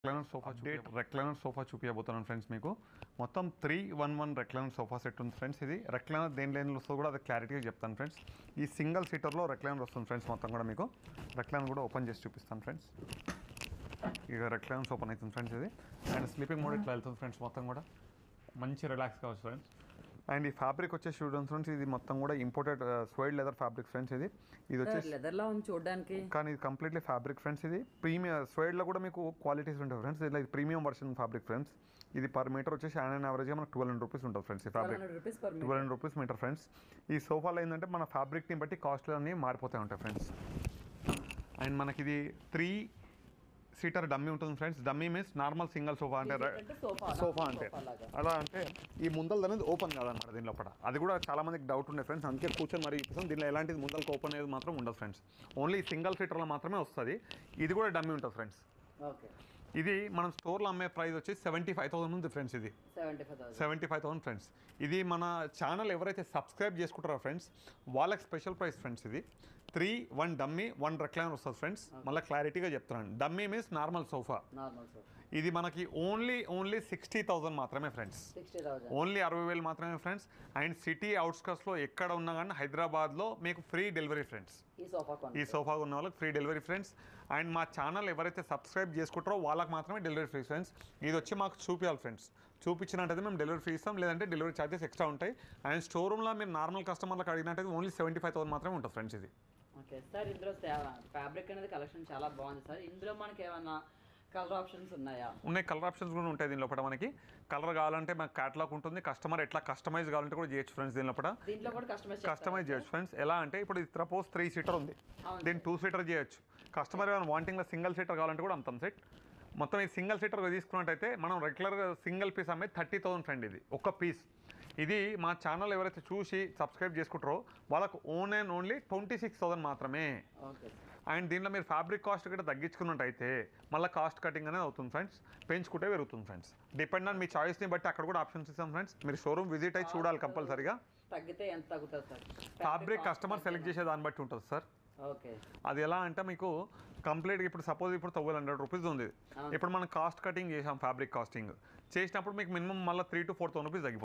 Recliner sofa update recliner sofa చూపించబోతున్నాను friends మీకు మొత్తం three one one recliner sofa set ఉంది ఫ్రెండ్స్ ఇది రెక్లైనర్ దేని లేని వస్తుందో కూడా అది క్లారిటీగా చెప్తాను ఫ్రెండ్స్ ఈ సింగిల్ సీటర్లో రెక్లైనర్ వస్తుంది ఫ్రెండ్స్ మొత్తం కూడా మీకు రెక్లైనర్ కూడా ఓపెన్ చేసి చూపిస్తాను ఫ్రెండ్స్ ఇక రెక్లైనర్స్ ఓపెన్ అవుతుంది ఫ్రెండ్స్ ఇది అండ్ స్లీపింగ్ మోడ్ ఇట్లా వెళ్తుంది ఫ్రెండ్స్ మొత్తం కూడా మంచి రిలాక్స్ కావచ్చు ఫ్రెండ్స్ అండ్ ఈ ఫ్యాబ్రిక్ వచ్చేసి చూడండి ఫ్రెండ్స్ ఇది మొత్తం కూడా imported suede leather fabric friends ఇది ఇది వచ్చేసి లెదర్ లా ఉంది చూడడానికి కానీ ఇది కంప్లీట్లీ ఫ్యాబ్రిక్ ఫ్రెండ్స్ ఇది ప్రీమియం స్వైడ్లో కూడా మీకు క్వాలిటీస్ ఉంటాయి ఫ్రెండ్స్ ఇది ప్రీమియం వర్షన్ ఫ్యాబ్రిక్ ఫ్రెండ్స్ ఇది పర్ మీటర్ వచ్చేసి ఆన్ అండ్ యావరేజ్గా మనకు ట్వెల్వ్ హండ్రెడ్ రూపీస్ ఉంటుంది ఫ్రెండ్స్ ఈ fabric hundred rupees per twelve hundred rupees meter friends ఈ సోఫాలో ఏంటంటే మన ఫ్యాబ్రిక్ని బట్టి కాస్ట్లు అన్నీ మారిపోతూ ఉంటాయి ఫ్రెండ్స్ అండ్ మనకి ఇది త్రీ సీటర్ డమ్మీ ఉంటుంది friends dummy means normal single sofa అంటే అంటే sofa, సోఫా normal అంటే sofa లాగా. అలా అంటే ఈ ముందలు అనేది ఓపెన్ కాదన్నమాట దీని లోపల అది కూడా చాలా మందికి డౌట్ ఉండే ఫ్రెండ్స్ అందుకే కూర్చొని మరి చూపిస్తాం దీనిలో ఎలాంటిది ముందలకు ఓపెన్ అనేది మాత్రం ఉండదు ఫ్రెండ్స్ ఓన్లీ సింగిల్ సీటర్లో మాత్రమే వస్తుంది ఇది కూడా డమ్మీ ఉంటుంది ఫ్రెండ్స్ ఓకే ఇది మనం స్టోర్లో అమ్మే ప్రైస్ వచ్చి సెవెంటీ ఫైవ్ థౌసండ్ ఉంది ఫ్రెండ్స్ ఇది seventy five thousand seventy five thousand friends ఇది మన ఛానల్ ఎవరైతే సబ్స్క్రైబ్ చేసుకుంటారో ఫ్రెండ్స్ వాళ్ళకి స్పెషల్ ప్రైస్ ఫ్రెండ్స్ ఇది three one dummy one recline వస్తుంది ఫ్రెండ్స్ మళ్ళీ క్లారిటీగా చెప్తున్నాను dummy means normal sofa normal sir ఇది మనకి ఓన్లీ ఓన్లీ సిక్స్టీ థౌసండ్ మాత్రమే ఫ్రెండ్స్ సిక్స్టీ థౌసండ్ ఓన్లీ అరవై వేలు మాత్రమే ఫ్రెండ్స్ అండ్ సిటీ అవుట్స్కట్స్లో ఎక్కడ ఉన్నా కానీ హైదరాబాద్లో మీకు ఫ్రీ డెలివరీ ఫ్రెండ్స్ ఈ సోఫా ఈ కొనండి సోఫా ఉన్న వాళ్ళకి ఫ్రీ డెలివరీ ఫ్రెండ్స్ అండ్ మా ఛానల్ ఎవరైతే సబ్స్క్రైబ్ చేసుకుంటారో వాళ్ళకి మాత్రమే డెలివరీ ఫ్రీ ఫ్రెండ్స్ ఇది వచ్చి మాకు చూపించాలి ఫ్రెండ్స్ చూపించినట్టయితే మేము డెలివరీ ఫ్రీ ఇస్తాం లేదంటే డెలివరీ ఛార్జెస్ ఎక్స్ట్రా ఉంటాయి అండ్ స్టోర్ రూమ్లో మీరు నార్మల్ కస్టమర్లకు అడిగినట్టయితే ఓన్లీ సెవెంటీ ఫైవ్ థౌసండ్ మాత్రమే ఉంటుంది ఫ్రెండ్స్ ఇది ఓకే సార్ ఇందులో ఫ్యాబ్రిక్ అనేది కలెక్షన్ చాలా బాగుంది సార్ ఇందులో మనకి ఏమైనా కలర్ ఆప్షన్స్ ఉన్నాయా ఉన్నాయి కలర్ ఆప్షన్స్ కూడా ఉంటాయి దీని లోపల మనకి కలర్ కావాలంటే మనకి క్యాటలాగ్ ఉంటుంది కస్టమర్ ఎట్లా కస్టమైజ్ కావాలంటే కూడా చేయొచ్చు ఫ్రెండ్స్ దీని లోపల దీంట్లో కూడా కస్టమైజ్ కస్టమైజ్ చేయొచ్చు ఫ్రెండ్స్ ఎలా అంటే ఇప్పుడు ఇది సపోజ్ త్రీ సీటర్ ఉంది అవును దీన్ని టూ సీటర్ చేయొచ్చు కస్టమర్ ఏమైనా వాంటింగ్లో సింగిల్ సీటర్ కావాలంటే కూడా అంతం సెట్ మొత్తం ఈ సింగిల్ సీటర్ తీసుకున్నట్టయితే మనం రెగ్యులర్గా సింగిల్ పీస్ అమ్మేది థర్టీ థౌసండ్ ఫ్రెండ్ ఇది ఒక పీస్ ఇది మా ఛానల్ ఎవరైతే చూసి సబ్స్క్రైబ్ చేసుకుంటారో వాళ్ళకు one and only twenty six thousand మాత్రమే ఓకే అండ్ దీంట్లో మీరు ఫ్యాబ్రిక్ కాస్ట్ కూడా తగ్గించుకున్నట్టయితే మళ్ళీ కాస్ట్ కటింగ్ అనేది అవుతుంది ఫ్రెండ్స్ పెంచుకుంటే పెరుగుతుంది ఫ్రెండ్స్ డిపెండ్ ఆన్ మీ చాయిస్ని బట్టి అక్కడ కూడా ఆప్షన్స్ ఇస్తాం ఫ్రెండ్స్ మీరు షోరూమ్ విజిట్ అయ్యి చూడాలి కంపల్సరీగా తగ్గితే ఎంత తగ్గుతుంది సార్ ఫ్యాబ్రిక్ కస్టమర్ సెలెక్ట్ చేసే దాన్ని బట్టి ఉంటుంది సార్ ఓకే అది ఎలా అంటే మీకు కంప్లీట్గా ఇప్పుడు సపోజ్ ఇప్పుడు ట్వెల్వ్ హండ్రెడ్ రూపీస్ ఉంది అవును. ఇప్పుడు మనం కాస్ట్ కటింగ్ చేసాం ఫ్యాబ్రిక్ కాస్టింగ్ చేసినప్పుడు మీకు మినిమం మళ్ళీ three to four thousand rupees తగ్గిపోతుంది